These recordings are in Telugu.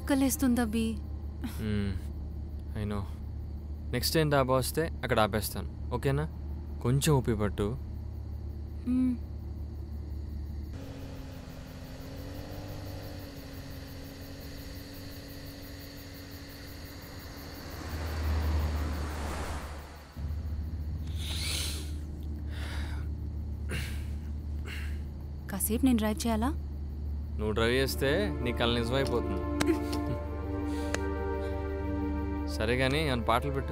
ఆకలేస్తుంది అభి అయినో నెక్స్ట్ టైం డాబా వస్తే అక్కడ ఆపేస్తాను ఓకేనా కొంచెం ఊపి పట్టు మ్మ్. కాసేపు నేను డ్రైవ్ చేయాలా నువ్వు డ్రైవ్ చేస్తే నీ కళ్ళ నిజమైపోతుంది సరే కానీ అని పాటలు పెట్టు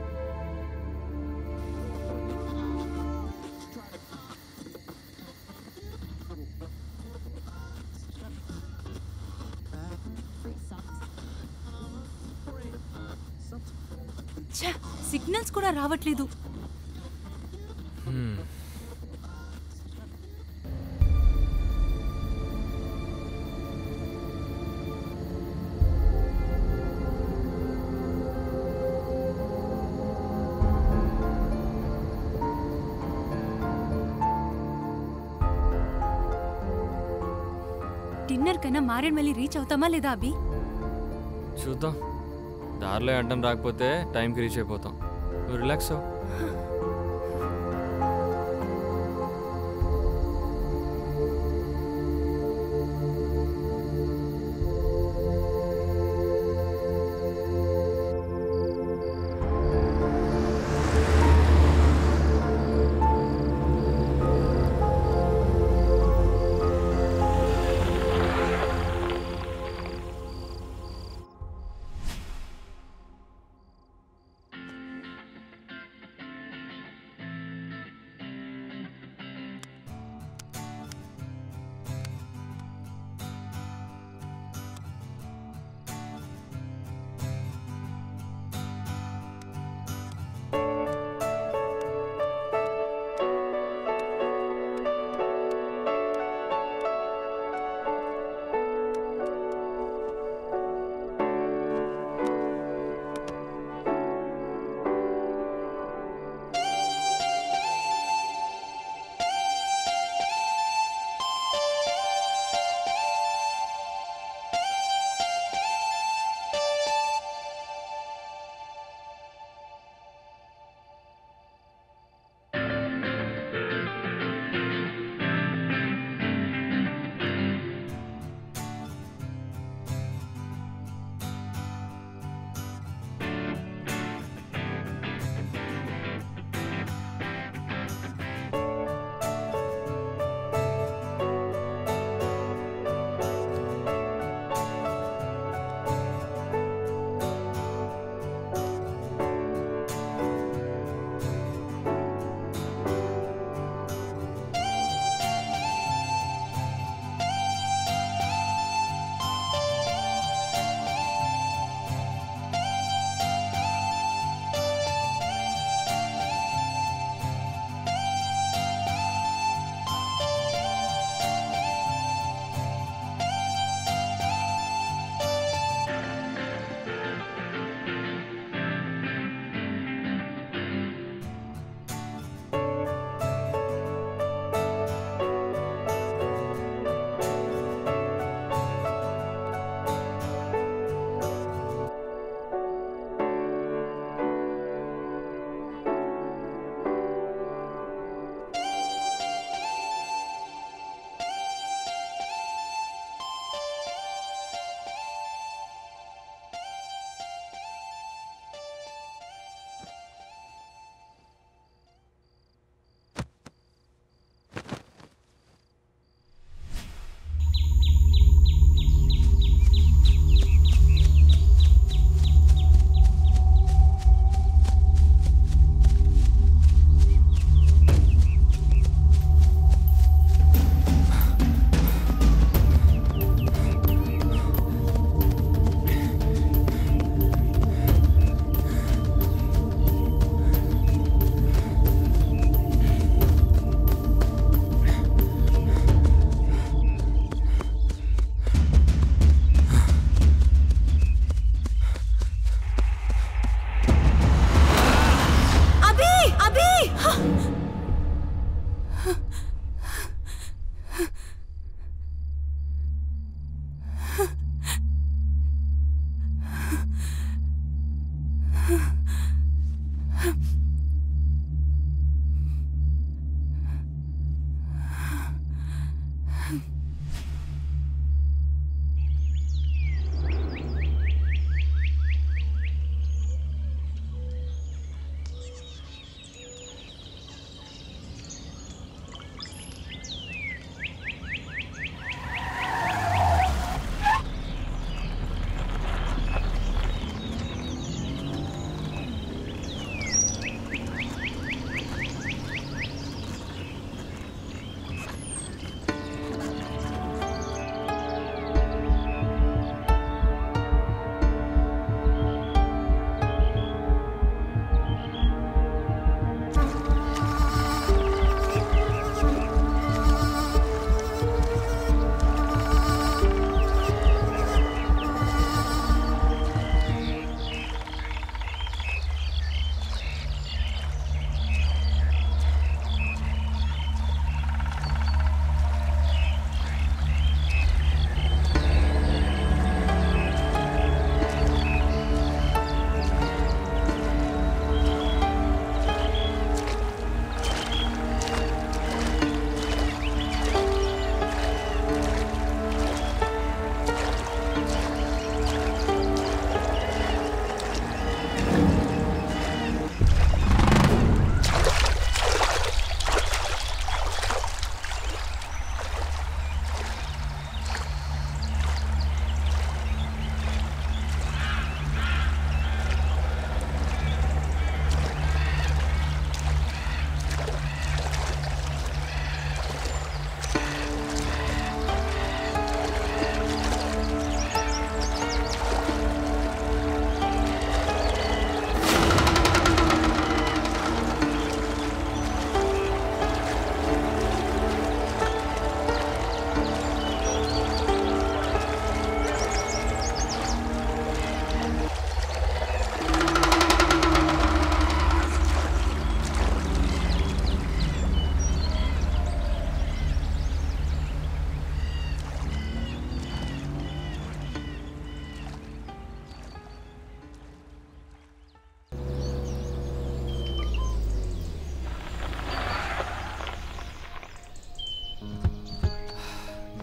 ఛ, సిగ్నల్స్ కూడా రావట్లేదు హ్మ్. డిన్నర్ కన్నా మారేడుమల్లి రీచ్ అవుతామా లేదా అభి చూద్దాం దారిలో అడ్డం రాకపోతే టైంకి రీచ్ అయిపోతాం నువ్వు రిలాక్స్ అవ్వు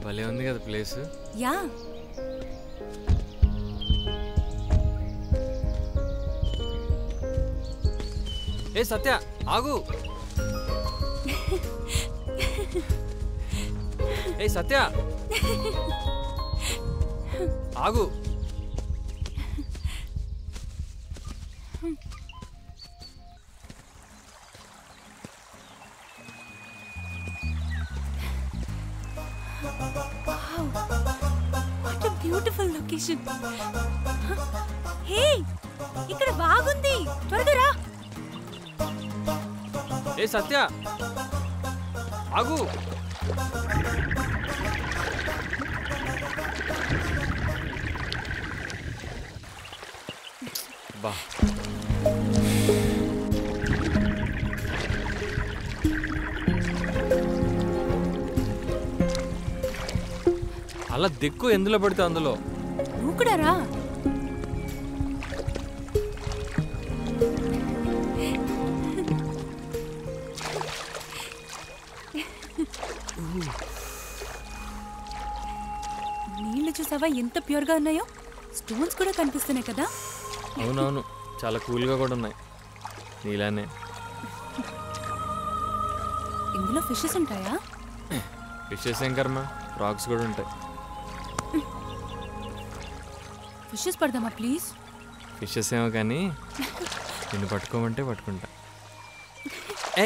భలే ఉంది కదా ప్లేస్ యా ఏ సత్య ఆగు ఏ సత్య ఆగు what a beautiful location hey ఇక్కడ బాగుంది త్వరగా రా ఏ సత్య ఆగు బా అలా దిక్కు ఎందులో పడితే అందులో నువ్వు కూడా రా నీళ్ళు చూసావా ఎంత ప్యూర్గా ఉన్నాయో స్టోన్స్ కూడా కనిపిస్తున్నాయి కదా అవునవును చాలా కూల్గా కూడా ఉన్నాయి నీలానే ఇందులో ఫిషెస్ ఉంటాయా ఫిషెస్ ఏం కర్మ ఫ్రాగ్స్ కూడా ఉంటాయి ఫిషెస్ పడదామా ప్లీజ్ ఫిషెస్ ఏమో కానీ నిన్ను పట్టుకోమంటే పట్టుకుంటా ఏ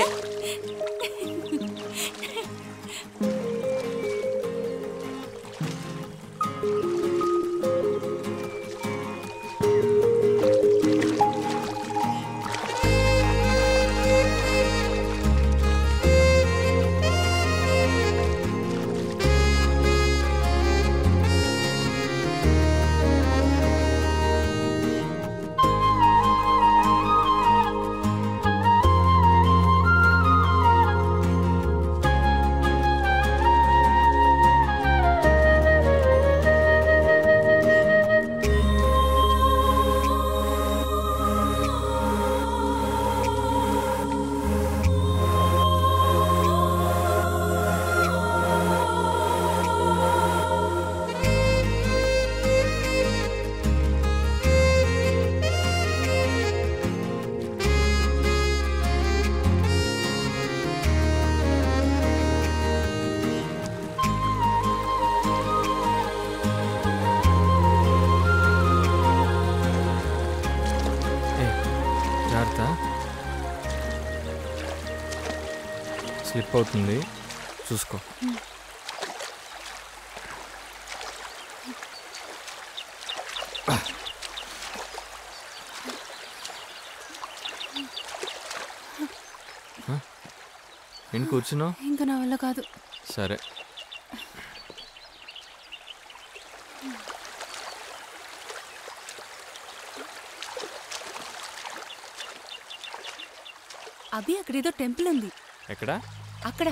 ఏ, జాగ్రత్త స్లిప్ అవుతుంది చూసుకో ఏంటి కూర్చున్నావు ఇంకా నా వల్ల కాదు సరే అభి అక్కడేదో టెంపుల్ ఉంది ఎక్కడ అక్కడ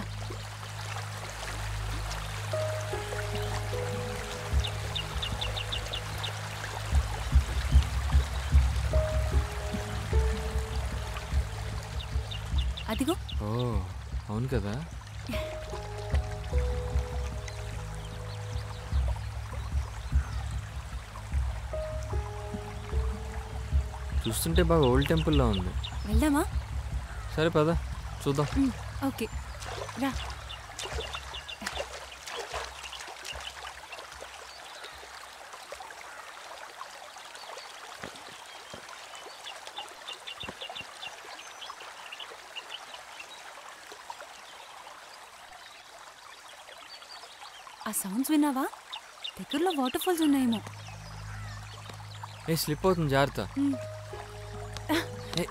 అదిగో ఓ అవును కదా చూస్తుంటే బాగా ఓల్డ్ టెంపుల్లో ఉంది వెళ్దామా సరే పద చూద్దాం ఉమ్, ఓకే రా ఆ సౌండ్స్ విన్నావా దగ్గరలో వాటర్ ఫాల్స్ ఉన్నాయేమో ఏ స్లిప్ అవుతుంది జాగ్రత్త ఉమ్, ఏ.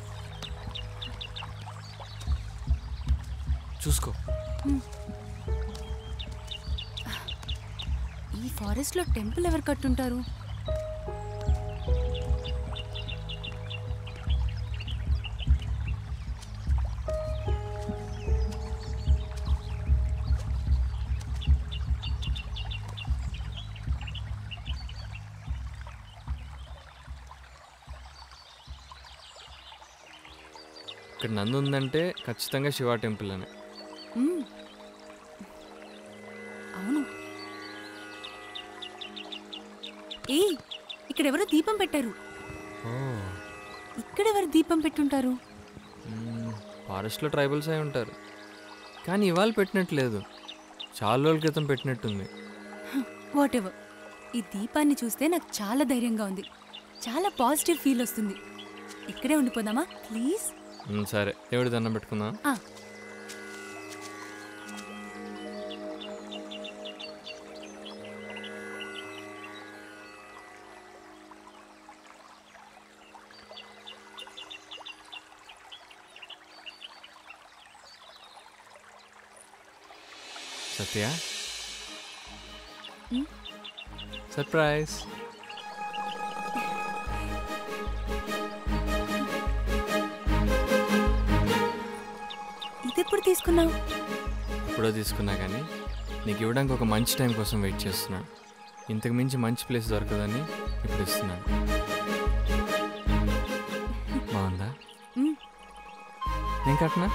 చూసుకో ఈ ఫారెస్ట్ లో టెంపుల్ ఎవరు కట్టుంటారు ఇక్కడ నంది ఉందంటే ఖచ్చితంగా శివ టెంపుల్ అని ఉమ్. అవును ఏయ్ ఇక్కడెవరో దీపం పెట్టారు ఓ ఇక్కడెవరు దీపం పెట్టుంటారు మ్మ్, ఫారెస్ట్లో ట్రైబల్స్ అయి ఉంటారు కానీ ఇవాళ పెట్టినట్లేదు చాలా రోజుల క్రితం పెట్టినట్టుంది వాట్ ఎవర్ ఈ దీపాన్ని చూస్తే నాకు చాలా ధైర్యంగా ఉంది చాలా పాజిటివ్ ఫీల్ వస్తుంది ఇక్కడే ఉండిపోదామా ప్లీజ్ మ్మ్, సరే ఎవడి దండం పెట్టుకుందాం ఆ, సత్య మ్మ్. సర్ప్రైజ్ ఇదెప్పుడు తీసుకున్నావు ఎప్పుడో తీసుకున్నా కానీ నీకు ఇవ్వడానికి ఒక మంచి టైం కోసం వెయిట్ చేస్తున్నాను ఇంతకు మించి మంచి ప్లేస్ దొరకదని ఇప్పుడు ఇస్తున్నాను బాగుందా మ్మ్. నేను కట్టినా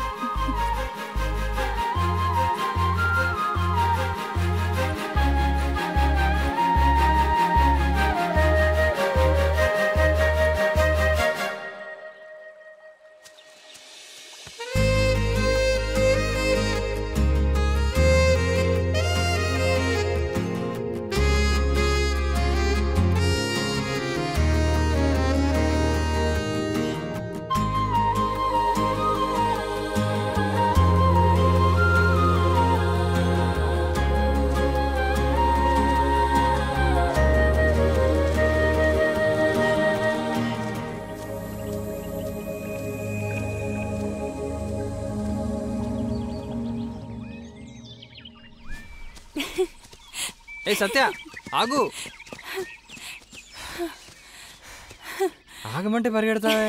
ఏ సత్య ఆగు ఆగమంటే పరిగెడతావే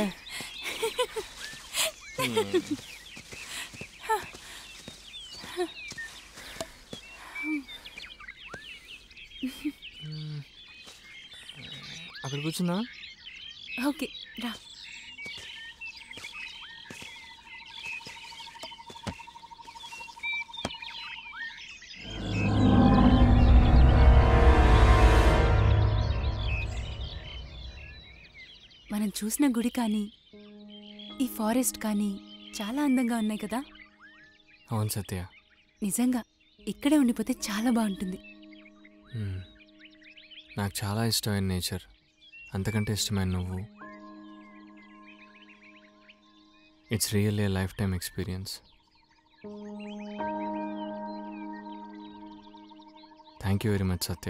అక్కడ కూర్చుందా ఓకే రా మనం చూసిన గుడి కానీ ఈ ఫారెస్ట్ కానీ చాలా అందంగా ఉన్నాయి కదా అవును సత్య నిజంగా ఇక్కడే ఉండిపోతే చాలా బాగుంటుంది మ్మ్. నాకు చాలా ఇష్టమైన నేచర్ అంతకంటే ఇష్టమైన నువ్వు it's really a lifetime experience thank you very much Satya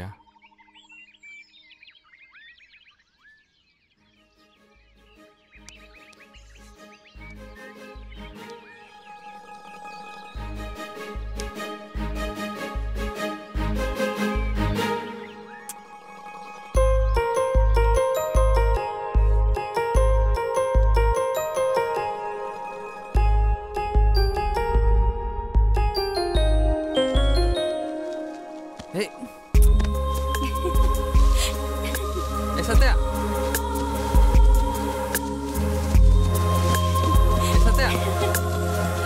ఏ ఏ సత్య